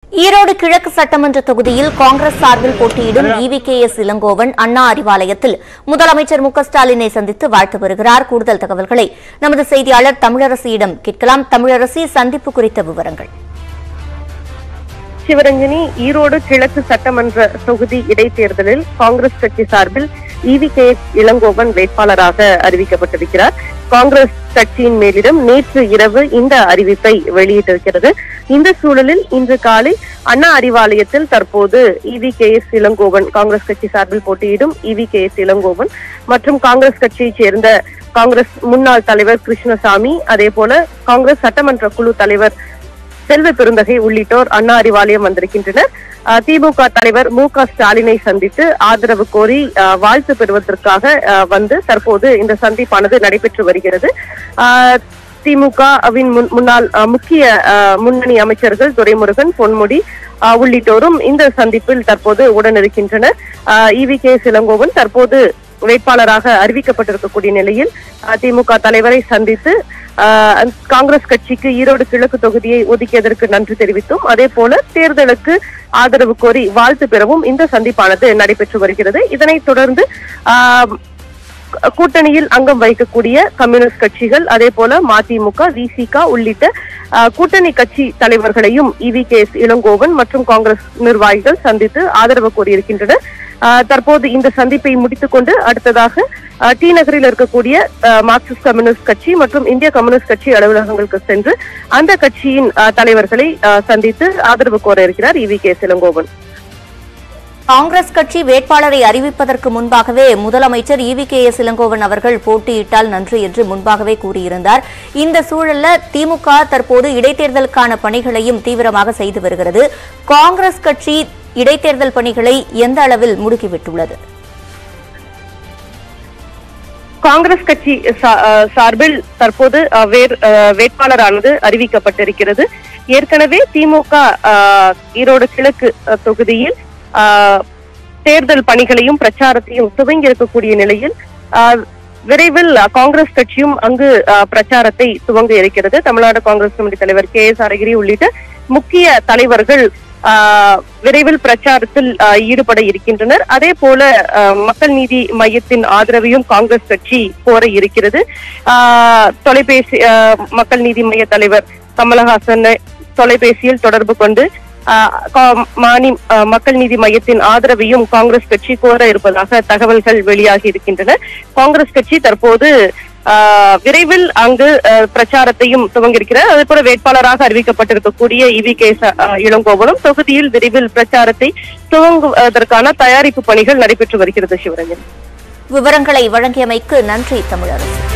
ஈரோடு கிழக்கு சட்டமன்ற தொகுதியில் காங்கிரஸ் சார்பில் போட்டியிடும் E V K S Elangovan Anna அறிவாலயத்தில் முதலமைச்சர் மு க ஸ்டாலினை சந்தித்து வாழ்த்து வருகிறார் கூடுதல் தகவல்களை நமது செய்தியாளர் தமிழரசியிடம் கேட்கலாம் தமிழரசி சந்திப்பு குறித்த விவரங்கள் சிவரஞ்சனி ஈரோடு கிழக்கு சட்டமன்ற தொகுதி இடைத்தேர்தலில் காங்கிரஸ் கட்சி சார்பில் இவி கே இளங்கோவன் வேட்பாளராக அறிவிக்கப்பட்டிருக்கிறார் காங்கிரஸ் கட்சியின் மேலிடம் நேற்று இரவு இந்த அறிவிப்பை வெளியிட்டிருக்கிறது இந்த சூழலில் இன்று காலை அண்ணா அறிவாலயத்தில் தற்போது E V K S Elangovan Congress கட்சி சார்பில் போட்டியிடும் இவி கே எஸ் இளங்கோவன் மற்றும் காங்கிரஸ் கட்சியைச் சேர்ந்த காங்கிரஸ் முன்னாள் தலைவர் கிருஷ்ணசாமி அதே போல காங்கிரஸ் சட்டமன்ற குழு தலைவர் செல்வ பெருந்தகை உள்ளிட்டோர் அண்ணா அறிவாலயம் வந்திருக்கின்றனர் அஹ் திமுக தலைவர் மு க ஸ்டாலினை சந்தித்து ஆதரவு கோரி அஹ், வாழ்த்து பெறுவதற்காக அஹ், வந்து தற்போது இந்த சந்திப்பானது நடைபெற்று வருகிறது அஹ், திமுகவின் முன்- முன்னாள் அஹ், முக்கிய அஹ், முன்னணி அமைச்சர்கள் துரைமுருகன் பொன்முடி அஹ், உள்ளிட்டோரும் இந்த சந்திப்பில் தற்போது உடனிருக்கின்றனர் இவி கே இளங்கோவன் தற்போது வேட்பாளராக அறிவிக்கப்பட்டிருக்கக்கூடிய நிலையில் அஹ், திமுக தலைவரை சந்தித்து அஹ், அந்த காங்கிரஸ் கட்சிக்கு ஈரோடு கிழக்கு தொகுதியை ஒதுக்கியதற்கு நன்றி தெரிவித்தும் அதே போல தேர்தலுக்கு ஆதரவு கோரி வாழ்த்து பெறவும் இந்த சந்திப்பானது நடைபெற்று வருகிறது இதனைத் தொடர்ந்து ஆஹ், கூட்டணியில் அங்கம் வகிக்கக்கூடிய கம்யூனிஸ்ட் கட்சிகள் அதே போல மதிமுக விசிக உள்ளிட்ட ஆஹ், கூட்டணி கட்சி தலைவர்களையும் இவி கே எஸ் இளங்கோவன் மற்றும் காங்கிரஸ் நிர்வாகிகள் சந்தித்து ஆதரவு கோரியிருக்கின்றனர் ஆஹ், தற்போது இந்த சந்திப்பை முடித்துக் கொண்டு அடுத்ததாக ஆஹ், டி நகரில் இருக்கக்கூடிய ஆஹ், மார்க்சிஸ்ட் கம்யூனிஸ்ட் கட்சி மற்றும் இந்திய கம்யூனிஸ்ட் கட்சி அலுவலகங்களுக்கு சென்று அந்த கட்சியின் ஆஹ், தலைவர்களை ஆஹ், சந்தித்து ஆதரவு கோர இருக்கிறார் E V K S Elangovan Congress கட்சி வேட்பாளரை அறிவிப்பதற்கு முன்பாகவே முதலமைச்சர் இவி கே எஸ் இளங்கோவன் அவர்கள் போட்டியிட்டால் நன்று என்று முன்பாகவே கூறியிருந்தார் இந்த சூழல்ல திமுக தற்போது இடைத்தேர்தலுக்கான பணிகளையும் தீவிரமாக செய்து வருகிறது காங்கிரஸ் கட்சி இடைத்தேர்தல் பணிகளை எந்த அளவில் முடுக்கிவிட்டுள்ளது காங்கிரஸ் கட்சி சா- அஹ் சார்பில் தற்போது அஹ், வேர் அஹ், வேட்பாளரானது அறிவிக்கப்பட்டிருக்கிறது ஏற்கனவே திமுக அஹ், ஈரோடு கிழக்கு அஹ், தொகுதியில் அஹ், தேர்தல் பணிகளையும் பிரச்சாரத்தையும் துவங்கி இருக்கக்கூடிய நிலையில் அஹ், விரைவில் அஹ், காங்கிரஸ் கட்சியும் அங்கு அஹ், பிரச்சாரத்தை துவங்க இருக்கிறது தமிழ்நாடு காங்கிரஸ் கமிட்டி தலைவர் கே எஸ் அழகிரி உள்ளிட்ட முக்கிய தலைவர்கள் ஆஹ், விரைவில் பிரச்சாரத்தில் ஆஹ், ஈடுபட இருக்கின்றனர் அதே போல ஆஹ், மக்கள் நீதி மையத்தின் ஆதரவையும் காங்கிரஸ் கட்சி கோர இருக்கிறது ஆஹ், தொலைபேசி ஆஹ், மக்கள் நீதி மைய தலைவர் கமலஹாசன் தொலைபேசியில் தொடர்பு கொண்டு ஆஹ், கா- மானி ஆஹ், மக்கள் நீதி மையத்தின் ஆதரவையும் காங்கிரஸ் கட்சி கோர இருப்பதாக தகவல்கள் வெளியாகி இருக்கின்றன காங்கிரஸ் கட்சி தற்போது ஆஹ், விரைவில் அங்கு ஆஹ், பிரச்சாரத்தையும் துவங்கியிருக்கிறார் அதே போல வேட்பாளராக அறிவிக்கப்பட்டிருக்கக்கூடிய இவி கே ச- ஆஹ், இளங்கோவனும் தொகுதியில் விரைவில் பிரச்சாரத்தை துவங்குவதற்கான தயாரிப்பு பணிகள் நடைபெற்று வருகிறது சிவரஞ்சன் விவரங்களை வழங்கியமைக்கு நன்றி தமிழரசு